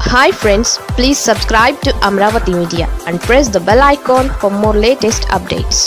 hi friends please subscribe to Amaravati media and press the bell icon for more latest updates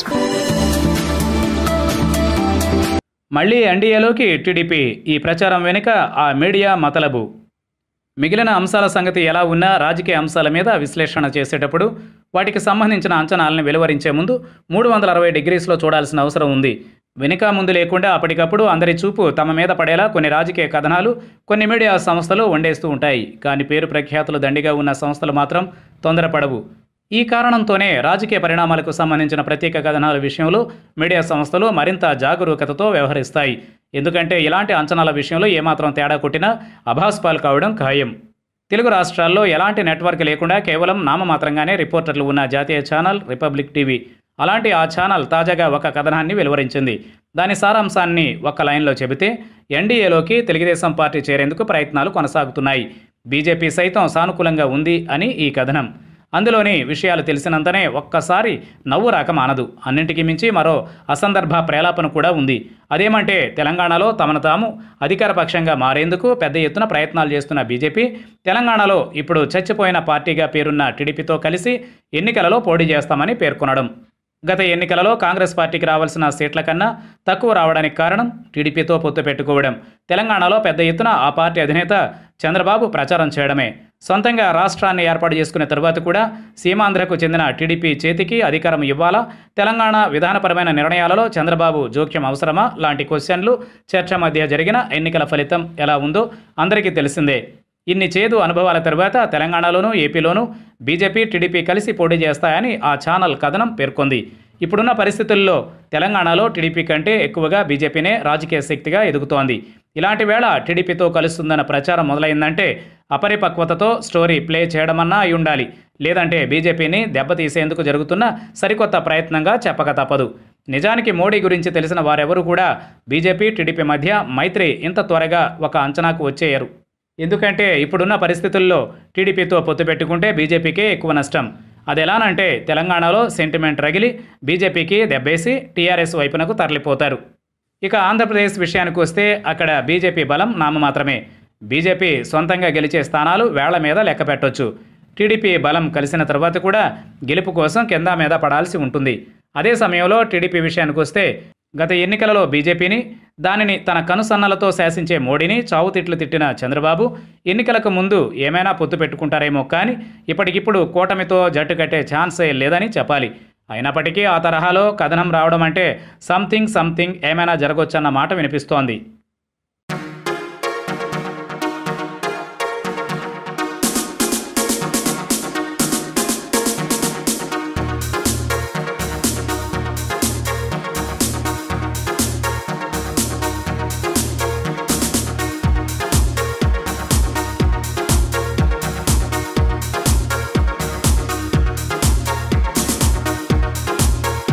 మళ్ళీ ఎన్డీఏలోకి TDP ఈ ప్రచారం వెనుక ఆ మీడియా మతలబు మిగిలిన అంశాల సంగతి ఎలా ఉన్నా రాజకీయ అంశాల మీద విశ్లేషణ చేసేటప్పుడు వాటికి సంబంధించిన అంచనాలను వెలువరించే ముందు మూడు వందల అరవై డిగ్రీస్లో చూడాల్సిన అవసరం ఉంది వెనుక ముందు లేకుండా అప్పటికప్పుడు అందరి చూపు తమ మీద పడేలా కొన్ని రాజకీయ కథనాలు కొన్ని మీడియా సంస్థలు వండేస్తూ ఉంటాయి కానీ పేరు ప్రఖ్యాతులు దండిగా ఉన్న సంస్థలు మాత్రం తొందరపడవు ఈ కారణంతోనే రాజకీయ పరిణామాలకు సంబంధించిన ప్రత్యేక కథనాల విషయంలో మీడియా సంస్థలు మరింత జాగరూకతతో వ్యవహరిస్తాయి ఎందుకంటే ఇలాంటి అంచనాల విషయంలో ఏమాత్రం తేడా కొట్టినా అభాస్పాలు కావడం ఖాయం తెలుగు రాష్ట్రాల్లో ఎలాంటి నెట్వర్క్ లేకుండా కేవలం నామమాత్రంగానే రిపోర్టర్లు ఉన్న జాతీయ ఛానల్ రిపబ్లిక్ టీవీ అలాంటి ఆ ఛానల్ తాజాగా ఒక కథనాన్ని వెలువరించింది దాని సారాంశాన్ని ఒక్క లైన్లో చెబితే ఎన్డీఏలోకి తెలుగుదేశం పార్టీ చేరేందుకు ప్రయత్నాలు కొనసాగుతున్నాయి బీజేపీ సైతం సానుకూలంగా ఉంది అని ఈ కథనం అందులోని విషయాలు తెలిసినంతనే ఒక్కసారి నవ్వు రాక మానదు అన్నింటికి మించి మరో అసందర్భ ప్రేలాపన కూడా ఉంది అదేమంటే తెలంగాణలో తమను తాము అధికార పక్షంగా మారేందుకు పెద్ద ఎత్తున ప్రయత్నాలు చేస్తున్న బీజేపీ తెలంగాణలో ఇప్పుడు చచ్చిపోయిన పార్టీగా పేరున్న టీడీపీతో కలిసి ఎన్నికలలో పోటీ చేస్తామని పేర్కొనడం గత ఎన్నికలలో కాంగ్రెస్ పార్టీకి రావాల్సిన సీట్ల కన్నా తక్కువ రావడానికి కారణం టీడీపీతో పొత్తు పెట్టుకోవడం తెలంగాణలో పెద్ద ఎత్తున ఆ పార్టీ అధినేత చంద్రబాబు ప్రచారం చేయడమే సొంతంగా రాష్ట్రాన్ని ఏర్పాటు చేసుకున్న తరువాత కూడా సీమాంధ్రకు చెందిన టీడీపీ చేతికి అధికారం ఇవ్వాలా తెలంగాణ విధానపరమైన నిర్ణయాలలో చంద్రబాబు జోక్యం అవసరమా లాంటి క్వశ్చన్లు చర్చ మధ్య జరిగిన ఎన్నికల ఫలితం ఎలా ఉందో అందరికీ తెలిసిందే ఇన్ని చేదు అనుభవాల తరువాత తెలంగాణలోనూ ఏపీలోనూ బీజేపీ టీడీపీ కలిసి పోటీ చేస్తాయని ఆ ఛానల్ కథనం పేర్కొంది ఇప్పుడున్న పరిస్థితుల్లో తెలంగాణలో టీడీపీ కంటే ఎక్కువగా బీజేపీనే రాజకీయ శక్తిగా ఎదుగుతోంది ఇలాంటి వేళ టీడీపీతో కలుస్తుందన్న ప్రచారం మొదలైందంటే అపరిపక్వతతో స్టోరీ ప్లే చేయడమన్నా అయి ఉండాలి లేదంటే బీజేపీని దెబ్బతీసేందుకు జరుగుతున్న సరికొత్త ప్రయత్నంగా చెప్పక తప్పదు నిజానికి మోడీ గురించి తెలిసిన వారెవరూ కూడా బీజేపీ టీడీపీ మధ్య మైత్రి ఇంత త్వరగా ఒక అంచనాకు వచ్చేయరు ఎందుకంటే ఇప్పుడున్న పరిస్థితుల్లో టీడీపీతో పొత్తు పెట్టుకుంటే బీజేపీకే ఎక్కువ నష్టం అది ఎలానంటే తెలంగాణలో సెంటిమెంట్ రగిలి బీజేపీకి దెబ్బేసి టీఆర్ఎస్ వైపునకు తరలిపోతారు ఇక ఆంధ్రప్రదేశ్ విషయానికి వస్తే అక్కడ బీజేపీ బలం నామమాత్రమే బీజేపీ సొంతంగా గెలిచే స్థానాలు వేళ్ల మీద లెక్క పెట్టొచ్చు టీడీపీ బలం కలిసిన తర్వాత కూడా గెలుపు కోసం కింద మీద పడాల్సి ఉంటుంది అదే సమయంలో టీడీపీ విషయానికి వస్తే గత ఎన్నికలలో బీజేపీని దానిని తన కనుసన్నలతో శాసించే మోడీని చావుతిట్లు తిట్టిన చంద్రబాబు ఎన్నికలకు ముందు ఏమైనా పొత్తు పెట్టుకుంటారేమో కానీ ఇప్పటికిప్పుడు కూటమితో జట్టు కట్టే ఛాన్సే లేదని చెప్పాలి అయినప్పటికీ ఆ తరహాలో కథనం రావడం అంటే సంథింగ్ సంథింగ్ ఏమైనా జరగవచ్చన్న మాట వినిపిస్తోంది